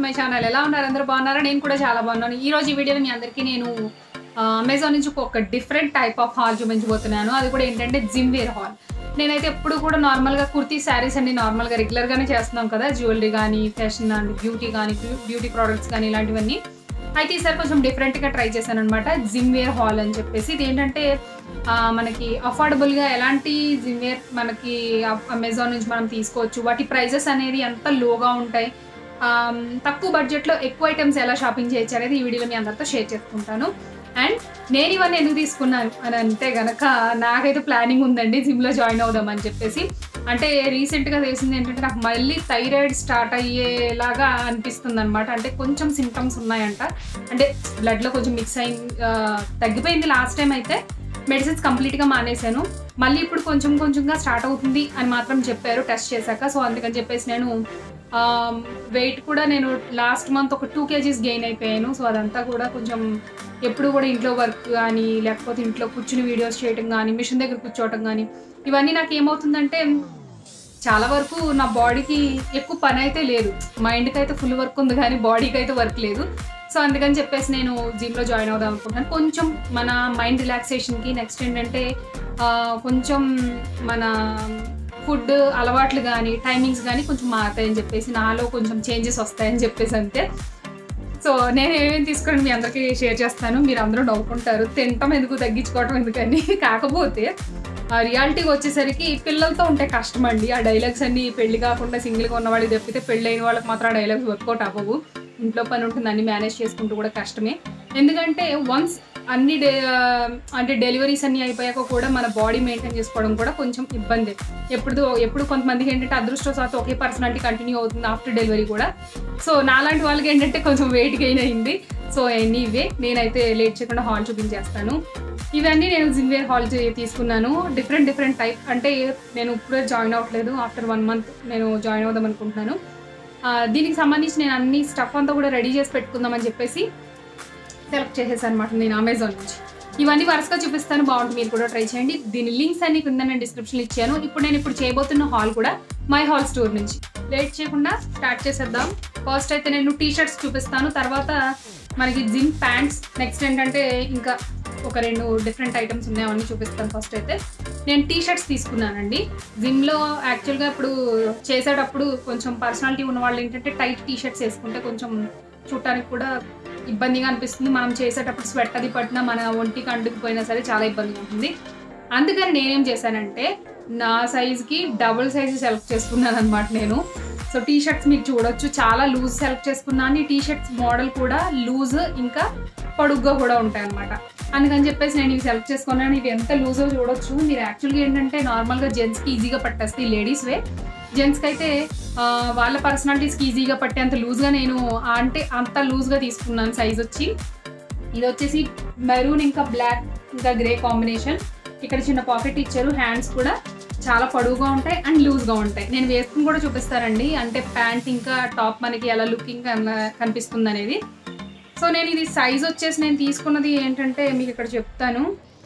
my channel ఎలా ఉన్నారు అందరూ బాగున్నారా నేను కూడా చాలా బాగున్నాను ఈ రోజు ఈ వీడియోలో మీ అందరికీ నేను అమెజాన్ నుంచి ఒక డిఫరెంట్ టైప్ ఆఫ్ హాల్ చూపించబోతున్నాను అది కూడా ఏంటంటే జిమ్ వేర్ హాల్ నేనైతే ఎప్పుడు కూడా నార్మల్గా కుర్తీ శారీస్ అన్ని నార్మల్గా రెగ్యులర్గానే చేస్తున్నాం కదా జ్యువెలరీ కానీ ఫ్యాషన్ అండ్ బ్యూటీ కానీ బ్యూటీ ప్రోడక్ట్స్ కానీ ఇలాంటివన్నీ అయితే ఈసారి కొంచెం డిఫరెంట్గా ట్రై చేశాను అనమాట జిమ్ వేర్ హాల్ అని చెప్పేసి ఇది ఏంటంటే ఆ, మనకి అఫోర్డబుల్గా ఎలాంటి జిమ్ వేర్ మనకి అమెజాన్ నుంచి మనం తీసుకోవచ్చు వాటి ప్రైజెస్ అనేది ఎంత లోగా ఉంటాయి ఆమ్, తక్కువ బడ్జెట్లో ఎక్కువ ఐటమ్స్ ఎలా షాపింగ్ చేయొచ్చు అనేది ఈ వీడియోలో మీ అందరితో షేర్ చేసుకుంటాను అండ్ నేను ఇవన్నీ ఎందుకు తీసుకున్నాను అని అంటే గనక నాకైతే ప్లానింగ్ ఉందండి జిమ్లో జాయిన్ అవుదామని చెప్పేసి అంటే రీసెంట్గా తెలిసింది ఏంటంటే నాకు మళ్ళీ థైరాయిడ్ స్టార్ట్ అయ్యేలాగా అనిపిస్తుంది అనమాట అంటే కొంచెం సిమ్టమ్స్ ఉన్నాయంట అంటే బ్లడ్లో కొంచెం మిక్స్ అయి ఆ, తగ్గిపోయింది లాస్ట్ టైం అయితే మెడిసిన్స్ కంప్లీట్గా మానేశాను మళ్ళీ ఇప్పుడు కొంచెం కొంచెంగా స్టార్ట్ అవుతుంది అని మాత్రం చెప్పారు టెస్ట్ చేశాక సో అందుకని చెప్పేసి నేను వెయిట్ కూడా నేను లాస్ట్ మంత్ ఒక టూ కేజీస్ గెయిన్ అయిపోయాను సో అదంతా కూడా కొంచెం ఎప్పుడు కూడా ఇంట్లో వర్క్ కానీ లేకపోతే ఇంట్లో కూర్చుని వీడియోస్ చేయటం కానీ మిషన్ దగ్గర కూర్చోవటం కానీ ఇవన్నీ నాకు ఏమవుతుందంటే చాలా వరకు నా బాడీకి ఎక్కువ పని అయితే లేదు మైండ్కి అయితే ఫుల్ వర్క్ ఉంది కానీ బాడీకి అయితే వర్క్ లేదు సో అందుకని చెప్పేసి నేను జిమ్లో జాయిన్ అవుదాం అనుకుంటున్నాను కొంచెం మన మైండ్ రిలాక్సేషన్కి నెక్స్ట్ ఏంటంటే ఆ, కొంచెం మన ఫుడ్ అలవాట్లు కానీ టైమింగ్స్ కానీ కొంచెం మారుతాయని చెప్పేసి నాలో కొంచెం చేంజెస్ వస్తాయని చెప్పేసి అంతే సో నేను ఏమేమి తీసుకొని మీ అందరికీ షేర్ చేస్తాను మీరు అందరూ నవ్వుకుంటారు తినటం ఎందుకు తగ్గించుకోవటం ఎందుకని కాకపోతే రియాలిటీకి వచ్చేసరికి పిల్లలతో ఉంటే కష్టం అండి ఆ డైలాగ్స్ అన్ని పెళ్లి కాకుండా సింగిల్గా ఉన్న వాళ్ళకి తప్పితే పెళ్ళి అయిన వాళ్ళకి మాత్రం ఆ డైలాగ్స్ వర్కౌట్ అవ్వవు ఇంట్లో పని ఉంటుంది అన్ని మేనేజ్ చేసుకుంటూ కూడా కష్టమే ఎందుకంటే వన్స్ అన్ని డే అంటే డెలివరీస్ అన్ని అయిపోయాక కూడా మన బాడీ మెయింటైన్ చేసుకోవడం కూడా కొంచెం ఇబ్బంది ఎప్పుడు ఎప్పుడు కొంతమందికి ఏంటంటే అదృష్టవశాత్తు ఒకే పర్సనాలిటీ కంటిన్యూ అవుతుంది ఆఫ్టర్ డెలివరీ కూడా సో నాలాంటి వాళ్ళకి ఏంటంటే కొంచెం వెయిట్ గెయిన్ అయింది సో ఎన్ని ఇవే నేనైతే లేట్ చేయకుండా హాల్ చూపించేస్తాను ఇవన్నీ నేను జిమ్వేర్ హాల్ తీసుకున్నాను డిఫరెంట్ డిఫరెంట్ టైప్ అంటే నేను ఇప్పుడే జాయిన్ అవ్వట్లేదు ఆఫ్టర్ వన్ మంత్ నేను జాయిన్ అవుదాం అనుకుంటున్నాను ఆ, దీనికి సంబంధించి నేను అన్ని స్టఫ్ అంతా కూడా రెడీ చేసి పెట్టుకుందామని చెప్పేసి సెలెక్ట్ చేసేసాను అనమాట నేను అమెజాన్ నుంచి ఇవన్నీ వరుసగా చూపిస్తాను బాగుంటుంది మీరు కూడా ట్రై చేయండి దీని లింక్స్ అన్ని కింద నేను డిస్క్రిప్షన్ ఇచ్చాను ఇప్పుడు నేను ఇప్పుడు చేయబోతున్న హాల్ కూడా మై హాల్ స్టోర్ నుంచి లేట్ చేయకుండా స్టార్ట్ చేసేద్దాం ఫస్ట్ అయితే నేను టీ షర్ట్స్ చూపిస్తాను తర్వాత మనకి జిమ్ ప్యాంట్స్ నెక్స్ట్ ఏంటంటే ఇంకా ఒక రెండు డిఫరెంట్ ఐటమ్స్ ఉన్నాయి అవన్నీ చూపిస్తాను ఫస్ట్ అయితే నేను టీ షర్ట్స్ తీసుకున్నానండి జిమ్లో యాక్చువల్గా ఇప్పుడు చేసేటప్పుడు కొంచెం పర్సనాలిటీ ఉన్న వాళ్ళు ఏంటంటే టైట్ టీ షర్ట్స్ వేసుకుంటే కొంచెం చూడటానికి కూడా ఇబ్బందిగా అనిపిస్తుంది మనం చేసేటప్పుడు స్వెట్ అది పట్టినా మన ఒంటికి అంటుకుపోయినా సరే చాలా ఇబ్బందిగా ఉంటుంది అందుకని నేనేం చేశానంటే నా సైజ్కి డబుల్ సైజ్ సెలెక్ట్ చేసుకున్నాను అనమాట నేను సో టీ షర్ట్స్ మీరు చూడొచ్చు చాలా లూజ్ సెలెక్ట్ చేసుకున్నాను ఈ టీ షర్ట్స్ మోడల్ కూడా లూజ్ ఇంకా పొడుగ్గా కూడా ఉంటాయి అనమాట అందుకని చెప్పేసి నేను ఇవి సెలెక్ట్ చేసుకున్నాను ఇవి ఎంత లూజో చూడొచ్చు మీరు యాక్చువల్గా ఏంటంటే నార్మల్గా జెంట్స్కి ఈజీగా పట్టేస్తాయి లేడీస్ వే జెంట్స్కి అయితే ఆ, వాళ్ళ పర్సనాలిటీస్కి ఈజీగా పట్టే అంత లూజ్గా నేను ఆ, అంటే అంత లూజ్గా తీసుకున్నాను సైజ్ వచ్చి ఇది వచ్చేసి మెరూన్ ఇంకా బ్లాక్ ఇంకా గ్రే కాంబినేషన్ ఇక్కడ చిన్న పాకెట్ ఇచ్చారు హ్యాండ్స్ కూడా చాలా పొడవుగా ఉంటాయి అండ్ లూజ్గా ఉంటాయి నేను వేసుకుని కూడా చూపిస్తానండి అంటే ప్యాంట్ ఇంకా టాప్ మనకి ఎలా లుకింగ్ కనిపిస్తుంది అనేది సో నేను ఇది సైజ్ వచ్చేసి నేను తీసుకున్నది ఏంటంటే మీకు ఇక్కడ చెప్తాను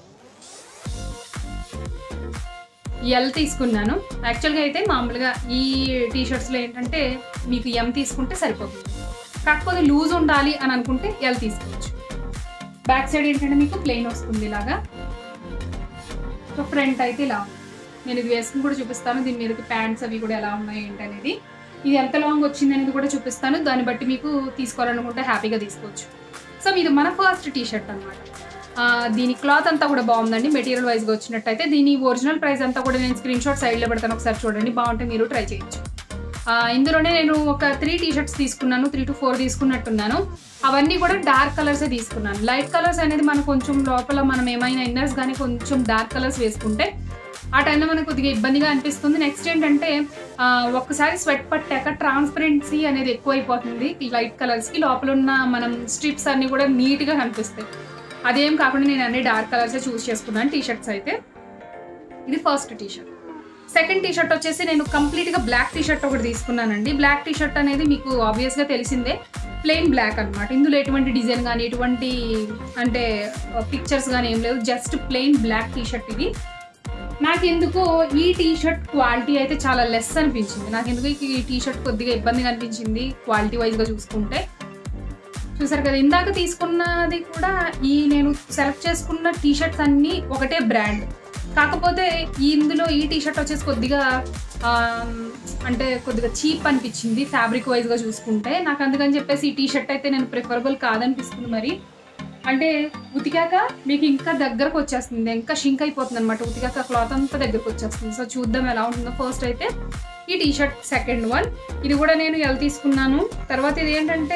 ఎల్ తీసుకున్నాను యాక్చువల్గా అయితే మామూలుగా ఈ టీ షర్ట్స్లో ఏంటంటే మీకు ఎం తీసుకుంటే సరిపోతుంది కాకపోతే లూజ్ ఉండాలి అని అనుకుంటే ఎల్ తీసుకోవచ్చు బ్యాక్ సైడ్ ఏంటంటే మీకు ప్లెయిన్ వస్తుంది ఇలాగా సో ఫ్రంట్ అయితే ఇలా ఉంది నేను ఇది వేసుకుని కూడా చూపిస్తాను దీని మీదకి ప్యాంట్స్ అవి కూడా ఎలా ఉన్నాయి ఏంటి అనేది ఇది ఎంత లాంగ్ వచ్చింది అనేది కూడా చూపిస్తాను దాన్ని బట్టి మీకు తీసుకోవాలనుకుంటే హ్యాపీగా తీసుకోవచ్చు సో ఇది మన ఫస్ట్ టీ షర్ట్ అనమాట దీని క్లాత్ అంతా కూడా బాగుందండి మెటీరియల్ వైజ్గా వచ్చినట్టయితే దీని ఒరిజినల్ ప్రైస్ అంతా కూడా నేను స్క్రీన్ షాట్ సైడ్లో పెడతాను ఒకసారి చూడండి బాగుంటే మీరు ట్రై చేయొచ్చు ఆ, ఇందులోనే నేను ఒక త్రీ టీ షర్ట్స్ తీసుకున్నాను త్రీ టు ఫోర్ తీసుకున్నట్టున్నాను అవన్నీ కూడా డార్క్ కలర్సే తీసుకున్నాను లైట్ కలర్స్ అనేది మనకు కొంచెం లోపల మనం ఏమైనా ఇన్నర్స్ కానీ కొంచెం డార్క్ కలర్స్ వేసుకుంటే ఆ టైంలో మనకు కొద్దిగా ఇబ్బందిగా అనిపిస్తుంది నెక్స్ట్ ఏంటంటే ఆ, ఒక్కసారి స్వెట్ పట్టాక ట్రాన్స్పరెన్సీ అనేది ఎక్కువైపోతుంది ఈ లైట్ కలర్స్కి లోపల ఉన్న మనం స్ట్రిప్స్ అన్నీ కూడా నీట్గా కనిపిస్తాయి అదేం కాకుండా నేను అన్ని డార్క్ కలర్సే చూస్ చేసుకున్నాను టీ షర్ట్స్ అయితే ఇది first T shirt second T shirt వచ్చేసి నేను కంప్లీట్గా బ్లాక్ టీ షర్ట్ ఒకటి తీసుకున్నానండి బ్లాక్ టీ షర్ట్ అనేది మీకు ఆబ్వియస్గా తెలిసిందే ప్లెయిన్ బ్లాక్ అన్నమాట ఇందులో ఎటువంటి డిజైన్ కానీ ఎటువంటి అంటే పిక్చర్స్ కానీ ఏం లేవు just plain black T shirt ఇది నాకు ఎందుకో ఈ టీ షర్ట్ క్వాలిటీ అయితే చాలా లెస్ అనిపించింది నాకు ఎందుకు ఈ టీ షర్ట్ కొద్దిగా ఇబ్బందిగా అనిపించింది క్వాలిటీ వైజ్గా చూసుకుంటే చూసారు కదా ఇందాక తీసుకున్నది కూడా ఈ నేను సెలెక్ట్ చేసుకున్న టీ షర్ట్స్ అన్నీ ఒకటే బ్రాండ్ కాకపోతే ఈ ఇందులో ఈ టీ షర్ట్ వచ్చేసి కొద్దిగా ఆమ్, అంటే కొద్దిగా చీప్ అనిపించింది ఫ్యాబ్రిక్ వైజ్గా చూసుకుంటే నాకు అందుకని చెప్పేసి ఈ టీ షర్ట్ అయితే నేను ప్రిఫరబుల్ కాదనిపిస్తుంది మరి అంటే ఉతికాక మీకు ఇంకా దగ్గరకు వచ్చేస్తుంది ఇంకా షింక్ అయిపోతుంది అనమాట ఉతికాక క్లాత్ అంతా దగ్గరకు వచ్చేస్తుంది సో చూద్దాం ఎలా ఉంటుందో ఫస్ట్ అయితే ఈ టీ షర్ట్ సెకండ్ వన్ ఇది కూడా నేను ఎలా తీసుకున్నాను తర్వాత ఇది ఏంటంటే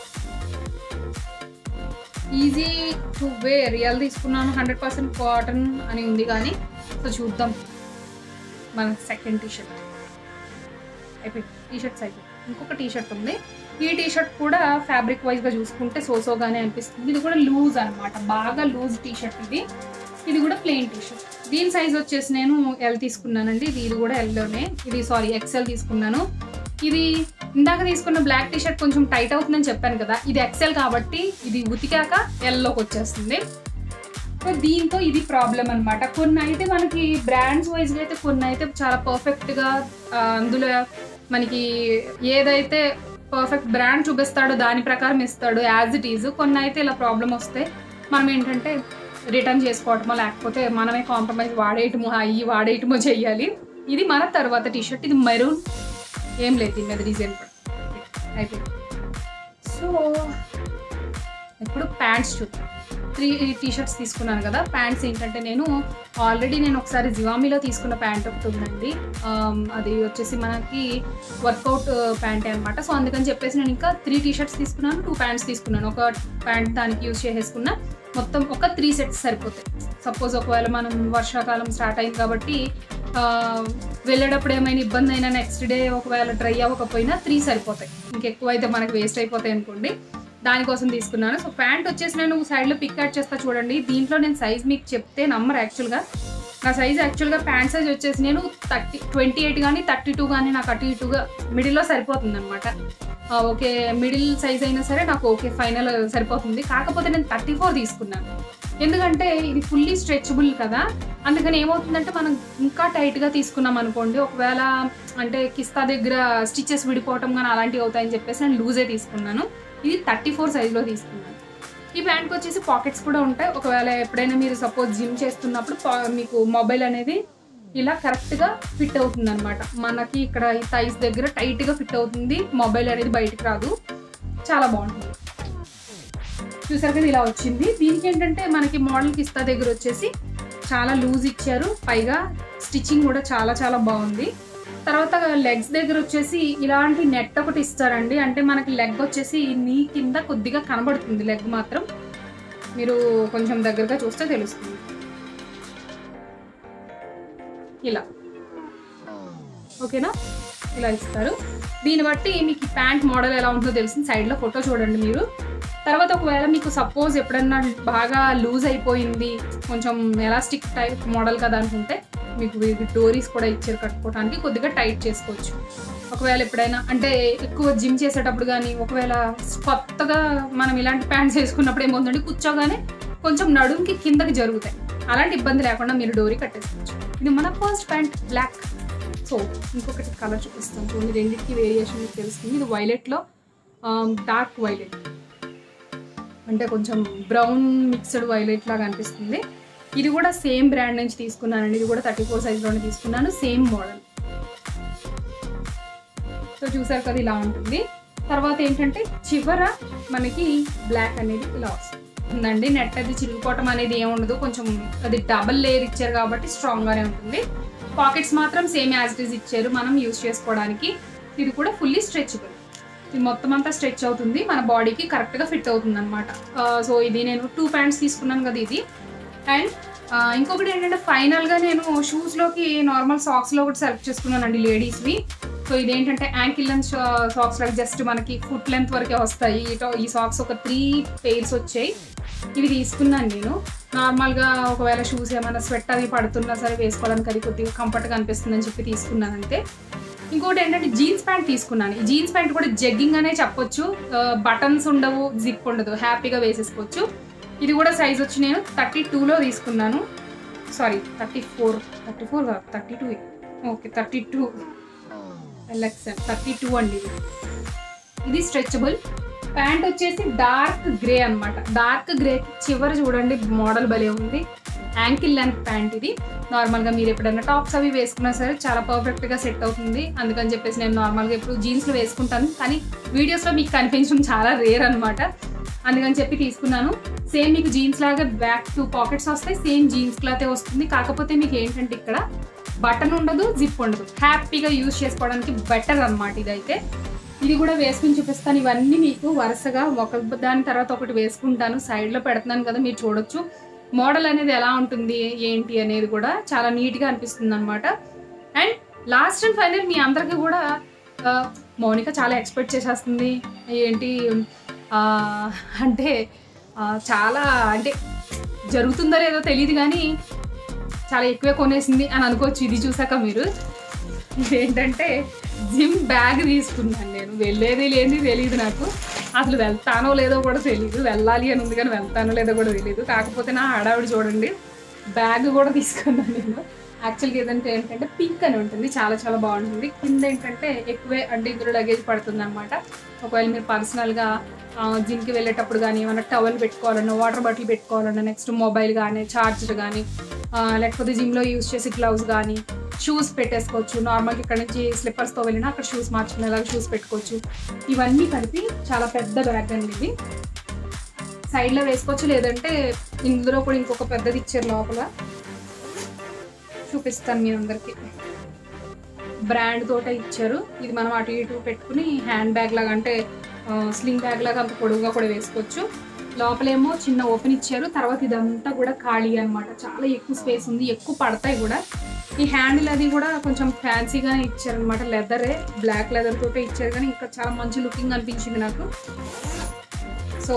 ఈజీ టు వేర్ ఎలా తీసుకున్నాను హండ్రెడ్ పర్సెంట్ కాటన్ అని ఉంది కానీ సో చూద్దాం మన సెకండ్ టీ షర్ట్ అయిపోయి టీ షర్ట్స్ అయిపోయి ఇంకొక టీ షర్ట్ ఉంది ఈ టీ షర్ట్ కూడా ఫ్యాబ్రిక్ వైజ్గా చూసుకుంటే సోసోగానే అనిపిస్తుంది ఇది కూడా లూజ్ అన్నమాట బాగా లూజ్ టీ షర్ట్ ఇది ఇది కూడా ప్లెయిన్ టీ షర్ట్ దీని సైజ్ వచ్చేసి నేను ఎల్ తీసుకున్నానండి ఇది ఇది కూడా ఎల్లోనే ఇది సారీ ఎక్సెల్ తీసుకున్నాను ఇది ఇందాక తీసుకున్న బ్లాక్ టీ షర్ట్ కొంచెం టైట్ అవుతుందని చెప్పాను కదా ఇది ఎక్సెల్ కాబట్టి ఇది ఉతికాక ఎల్లోకి వచ్చేస్తుంది సో దీంతో ఇది ప్రాబ్లం అనమాట కొన్ని అయితే మనకి బ్రాండ్స్ వైజ్గా అయితే కొన్ని అయితే చాలా పర్ఫెక్ట్గా అందులో మనకి ఏదైతే పర్ఫెక్ట్ బ్రాండ్ చూపిస్తాడో దాని ప్రకారం ఇస్తాడు యాజ్ ఇట్ ఈజ్ కొన్ని అయితే ఇలా ప్రాబ్లం వస్తే మనం ఏంటంటే రిటర్న్ చేసుకోవటమో లేకపోతే మనమే కాంప్రమైజ్ వాడేయటమో అయ్యి వాడేయటమో చెయ్యాలి ఇది మన తర్వాత టీ షర్ట్ ఇది మెరూన్ ఏం లేదు దీని మీద డిజైన్ కూడా అయిపోయింది సో ఇప్పుడు ప్యాంట్స్ చూద్దాం త్రీ టీ షర్ట్స్ తీసుకున్నాను కదా ప్యాంట్స్ ఏంటంటే నేను ఆల్రెడీ నేను ఒకసారి జివామీలో తీసుకున్న ప్యాంట్ ఒకటి ఉందండి ఆమ్, అది వచ్చేసి మనకి వర్కౌట్ ప్యాంటే అనమాట సో అందుకని చెప్పేసి నేను ఇంకా త్రీ టీ షర్ట్స్ తీసుకున్నాను టూ ప్యాంట్స్ తీసుకున్నాను ఒక ప్యాంట్ దానికి యూజ్ చేసేసుకున్న మొత్తం ఒక త్రీ సెట్స్ సరిపోతాయి సపోజ్ ఒకవేళ మనం వర్షాకాలం స్టార్ట్ అయింది కాబట్టి ఆ, వెళ్ళేటప్పుడు ఏమైనా ఇబ్బంది అయినా నెక్స్ట్ డే ఒకవేళ డ్రై అవ్వకపోయినా త్రీ సరిపోతాయి ఇంకెక్కువ అయితే మనకి వేస్ట్ అయిపోతాయి అనుకోండి దానికోసం తీసుకున్నాను సో ప్యాంట్ వచ్చేసి నేను సైడ్లో పిక్ యాడ్ చేస్తా చూడండి దీంట్లో నేను సైజ్ మీకు చెప్తే నమ్మరు యాక్చువల్గా నా సైజ్ యాక్చువల్గా ప్యాంట్ సైజ్ వచ్చేసి నేను థర్టీ ట్వంటీ ఎయిట్ కానీ థర్టీ టూ కానీ నాకు అటు ఇటుగా మిడిల్లో సరిపోతుంది అనమాట ఓకే మిడిల్ సైజ్ అయినా సరే నాకు ఓకే ఫైనల్ సరిపోతుంది కాకపోతే నేను థర్టీ ఫోర్ తీసుకున్నాను ఎందుకంటే ఇది ఫుల్లీ స్ట్రెచబుల్ కదా అందుకని ఏమవుతుందంటే మనం ఇంకా టైట్గా తీసుకున్నాం అనుకోండి ఒకవేళ అంటే కిస్తా దగ్గర స్టిచెస్ విడిపోవటం కానీ అలాంటివి అవుతాయని చెప్పేసి నేను లూజే తీసుకున్నాను ఇది థర్టీ ఫోర్ సైజ్లో తీసుకున్నాను ఈ ప్యాంట్కి వచ్చేసి పాకెట్స్ కూడా ఉంటాయి ఒకవేళ ఎప్పుడైనా మీరు సపోజ్ జిమ్ చేస్తున్నప్పుడు పా- మీకు మొబైల్ అనేది ఇలా కరెక్ట్గా ఫిట్ అవుతుంది అనమాట మనకి ఇక్కడ ఈ థైస్ దగ్గర టైట్గా ఫిట్ అవుతుంది మొబైల్ అనేది బయటికి రాదు చాలా బాగుంటుంది చూసారు కదా ఇలా వచ్చింది దీనికి ఏంటంటే మనకి మోడల్కి ఇస్తా దగ్గర వచ్చేసి చాలా లూజ్ ఇచ్చారు పైగా స్టిచ్చింగ్ కూడా చాలా చాలా బాగుంది తర్వాత లెగ్స్ దగ్గర వచ్చేసి ఇలాంటి నెట్ ఒకటి ఇస్తారండి అంటే మనకి లెగ్ వచ్చేసి నీ కింద కొద్దిగా కనబడుతుంది లెగ్ మాత్రం మీరు కొంచెం దగ్గరగా చూస్తే తెలుస్తుంది ఇలా ఓకేనా ఇలా ఇస్తారు దీన్ని బట్టి మీకు ఈ ప్యాంట్ మోడల్ ఎలా ఉంటుందో తెలిసింది సైడ్లో ఫోటో చూడండి మీరు తర్వాత ఒకవేళ మీకు సపోజ్ ఎప్పుడన్నా బాగా లూజ్ అయిపోయింది కొంచెం ఎలాస్టిక్ టైప్ మోడల్ కదా అనుకుంటే మీకు వీటి డోరీస్ కూడా ఇచ్చారు కట్టుకోవడానికి కొద్దిగా టైట్ చేసుకోవచ్చు ఒకవేళ ఎప్పుడైనా అంటే ఎక్కువ జిమ్ చేసేటప్పుడు కానీ ఒకవేళ కొత్తగా మనం ఇలాంటి ప్యాంట్స్ వేసుకున్నప్పుడు ఏమవుతుందంటే కూర్చోగానే కొంచెం నడుంకి కిందకి జరుగుతాయి అలాంటి ఇబ్బంది లేకుండా మీరు డోరీ కట్టేసుకోవచ్చు ఇది మన ఫస్ట్ ప్యాంట్ బ్లాక్ సో ఇంకొకటి కలర్ చూపిస్తాను చూడండి రెండింటికి వేరియేషన్ మీకు తెలుస్తుంది ఇది వైలెట్లో డార్క్ వైలెట్ అంటే కొంచెం బ్రౌన్ మిక్స్డ్ వైలెట్ లాగా అనిపిస్తుంది ఇది కూడా సేమ్ బ్రాండ్ నుంచి తీసుకున్నానండి ఇది కూడా థర్టీ ఫోర్ సైజ్లోనే తీసుకున్నాను సేమ్ మోడల్ సో చూసారు కదా ఇలా ఉంటుంది తర్వాత ఏంటంటే చివర మనకి బ్లాక్ అనేది ఇలా వస్తుంది ఉందండి నెట్ అది చిరిగిపోవటం అనేది ఏముండదు కొంచెం అది డబల్ లేయర్ ఇచ్చారు కాబట్టి స్ట్రాంగ్గానే ఉంటుంది పాకెట్స్ మాత్రం సేమ్ యాజ్ ఇట్ ఈస్ ఇచ్చారు మనం యూస్ చేసుకోవడానికి ఇది కూడా ఫుల్లీ స్ట్రెచబుల్ ఇది మొత్తం అంతా స్ట్రెచ్ అవుతుంది మన బాడీకి కరెక్ట్గా ఫిట్ అవుతుంది అనమాట సో ఇది నేను టూ ప్యాంట్స్ తీసుకున్నాను కదా ఇది అండ్ ఇంకొకటి ఏంటంటే ఫైనల్గా నేను షూస్లోకి నార్మల్ సాక్స్లో ఒకటి సెలెక్ట్ చేసుకున్నానండి లేడీస్వి సో ఇదేంటంటే యాంకిల్ లెంత్ సాక్స్ లాగా జస్ట్ మనకి ఫుట్ లెంత్ వరకే వస్తాయి ఇటో- ఈ సాక్స్ ఒక త్రీ పెయిర్స్ వచ్చాయి ఇవి తీసుకున్నాను నేను నార్మల్గా ఒకవేళ షూస్ ఏమైనా స్వెట్ అవి పడుతున్నా సరే వేసుకోవడానికి అది కొద్దిగా కంఫర్ట్గా అనిపిస్తుందని చెప్పి తీసుకున్నాను అంతే ఇంకోటి ఏంటంటే జీన్స్ ప్యాంట్ తీసుకున్నాను ఈ జీన్స్ ప్యాంట్ కూడా జగ్గింగ్ అనే చెప్పొచ్చు బటన్స్ ఉండవు జిప్ ఉండదు హ్యాపీగా వేసేసుకోవచ్చు ఇది కూడా సైజ్ వచ్చి నేను థర్టీ టూలో తీసుకున్నాను sorry thirty four thirty four కాదు thirty two okay thirty two L XL thirty two అండి ఇది ఇది స్ట్రెచబుల్ ప్యాంట్ వచ్చేసి డార్క్ గ్రే అన్నమాట డార్క్ గ్రే చివరి చూడండి మోడల్ భలే ఉంది యాంకిల్ లెంత్ ప్యాంట్ ఇది నార్మల్గా మీరు ఎప్పుడైనా టాప్స్ అవి వేసుకున్నా సరే చాలా పర్ఫెక్ట్గా సెట్ అవుతుంది అందుకని చెప్పేసి నేను నార్మల్గా ఎప్పుడు జీన్స్లో వేసుకుంటాను కానీ వీడియోస్లో మీకు కనిపించడం చాలా రేర్ అనమాట అందుకని చెప్పి తీసుకున్నాను సేమ్ మీకు జీన్స్ లాగా బ్యాక్ టూ పాకెట్స్ వస్తాయి సేమ్ జీన్స్ క్లాతే వస్తుంది కాకపోతే మీకు ఏంటంటే ఇక్కడ బటన్ ఉండదు జిప్ ఉండదు హ్యాపీగా యూజ్ చేసుకోవడానికి బెటర్ అనమాట ఇదైతే ఇది కూడా వేసుకుని చూపిస్తాను ఇవన్నీ మీకు వరుసగా ఒక దాని తర్వాత ఒకటి వేసుకుంటాను సైడ్లో పెడుతున్నాను కదా మీరు చూడొచ్చు మోడల్ అనేది ఎలా ఉంటుంది ఏంటి అనేది కూడా చాలా నీట్గా అనిపిస్తుంది అనమాట అండ్ లాస్ట్ అండ్ ఫైనల్ మీ అందరికీ కూడా ఆ, మౌనిక చాలా ఎక్స్పెక్ట్ చేసేస్తుంది ఏంటి ఆ, అంటే ఆ, చాలా అంటే జరుగుతుందో లేదో తెలియదు కానీ చాలా ఎక్కువే కొనేసింది అని అనుకోవచ్చు ఇది చూసాక మీరు ఇదేంటంటే జిమ్ బ్యాగ్ తీసుకున్నాను నేను వెళ్ళేది లేని తెలియదు నాకు అసలు వెళ్తానో లేదో కూడా తెలియదు వెళ్ళాలి అని ఉంది కానీ వెళ్తానో లేదో కూడా తెలియదు కాకపోతే నా హడావిడి చూడండి బ్యాగ్ కూడా తీసుకున్నాను నేను యాక్చువల్గా ఏదంటే ఏంటంటే పింక్ అని ఉంటుంది చాలా చాలా బాగుంటుంది కింద ఏంటంటే ఎక్కువే అంటే ఇందులో లగేజ్ పడుతుంది అనమాట ఒకవేళ మీరు పర్సనల్గా జిమ్కి వెళ్ళేటప్పుడు కానీ ఏమైనా టవల్ పెట్టుకోవాలన్నా వాటర్ బాటిల్ పెట్టుకోవాలన్నా నెక్స్ట్ మొబైల్ కానీ ఛార్జర్ కానీ ఆ, లేకపోతే జిమ్లో యూస్ చేసే గ్లౌస్ కానీ షూస్ పెట్టేసుకోవచ్చు నార్మల్గా ఇక్కడ నుంచి స్లిప్పర్స్తో వెళ్ళినా అక్కడ షూస్ మార్చుకునేలాగా షూస్ పెట్టుకోవచ్చు ఇవన్నీ కలిపి చాలా పెద్ద బ్యాగ్ అండి ఇది సైడ్లో వేసుకోవచ్చు లేదంటే ఇందులో కూడా ఇంకొక పెద్దది ఇచ్చారు లోపల చూపిస్తాను మీ అందరికి బ్రాండ్ తోట ఇచ్చారు ఇది మనం అటు ఇటు పెట్టుకుని హ్యాండ్ బ్యాగ్ లాగా అంటే స్లింగ్ బ్యాగ్ లాగా అంత పొడుగుగా కూడా వేసుకోవచ్చు లోపలేమో చిన్న ఓపెన్ ఇచ్చారు తర్వాత ఇదంతా కూడా ఖాళీ అన్నమాట చాలా ఎక్కువ స్పేస్ ఉంది ఎక్కువ పడతాయి కూడా ఈ హ్యాండిల్ అది కూడా కొంచెం ఫ్యాన్సీగానే ఇచ్చారనమాట లెదరే బ్లాక్ లెదర్ తోటే ఇచ్చారు కానీ ఇంకా చాలా మంచి లుకింగ్ అనిపించింది నాకు సో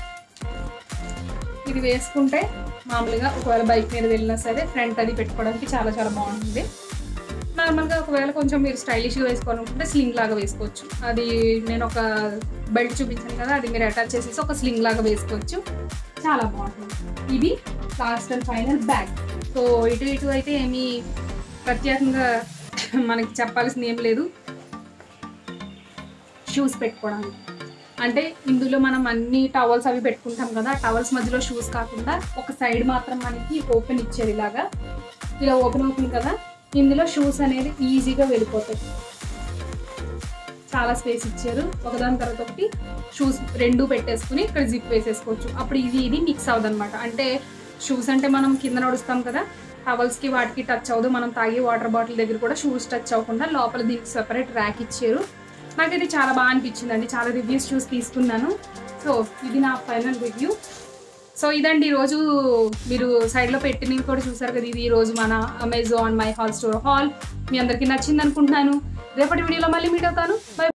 ఇది వేసుకుంటే మామూలుగా ఒకవేళ బైక్ మీద వెళ్ళినా సరే ఫ్రంట్ అది పెట్టుకోవడానికి చాలా చాలా బాగుంటుంది నార్మల్గా ఒకవేళ కొంచెం మీరు స్టైలిష్గా వేసుకోవాలనుకుంటే స్లింగ్ లాగా వేసుకోవచ్చు అది నేను ఒక బెల్ట్ చూపించాను కదా అది మీరు అటాచ్ చేసేసి ఒక స్లింగ్ లాగా వేసుకోవచ్చు చాలా బాగుంటుంది ఇది last and final bag so ఇటు ఇటు అయితే ఏమీ ప్రత్యేకంగా మనకి చెప్పాల్సింది ఏం లేదు షూస్ పెట్టుకోవడానికి అంటే ఇందులో మనం అన్ని టవల్స్ అవి పెట్టుకుంటాం కదా టవల్స్ మధ్యలో షూస్ కాకుండా ఒక సైడ్ మాత్రం మనకి ఓపెన్ ఇచ్చారు ఇలాగా ఇలా ఓపెన్ అవుతుంది కదా ఇందులో షూస్ అనేది ఈజీగా వెళ్ళిపోతాయి చాలా స్పేస్ ఇచ్చారు ఒకదాని తర్వాత ఒకటి షూస్ రెండు పెట్టేసుకుని ఇక్కడ జిప్ వేసేసుకోవచ్చు అప్పుడు ఇది ఇది మిక్స్ అవ్వదు అనమాట అంటే షూస్ అంటే మనం కింద నడుస్తాం కదా టవల్స్కి వాటికి టచ్ అవ్వదు మనం తాగే వాటర్ బాటిల్ దగ్గర కూడా షూస్ టచ్ అవ్వకుండా లోపల దీనికి సెపరేట్ ర్యాక్ ఇచ్చారు నాకు ఇది చాలా బాగా అనిపించింది అండి చాలా రివ్యూస్ చూసి తీసుకున్నాను సో ఇది నా ఫైనల్ రివ్యూ సో ఇదండి ఈరోజు మీరు సైడ్లో పెట్టినవి కూడా చూసారు కదా ఇది ఈరోజు మన Amazon my haul store haul మీ అందరికీ నచ్చింది అనుకుంటున్నాను రేపటి వీడియోలో మళ్ళీ మీట్ అవుతాను బై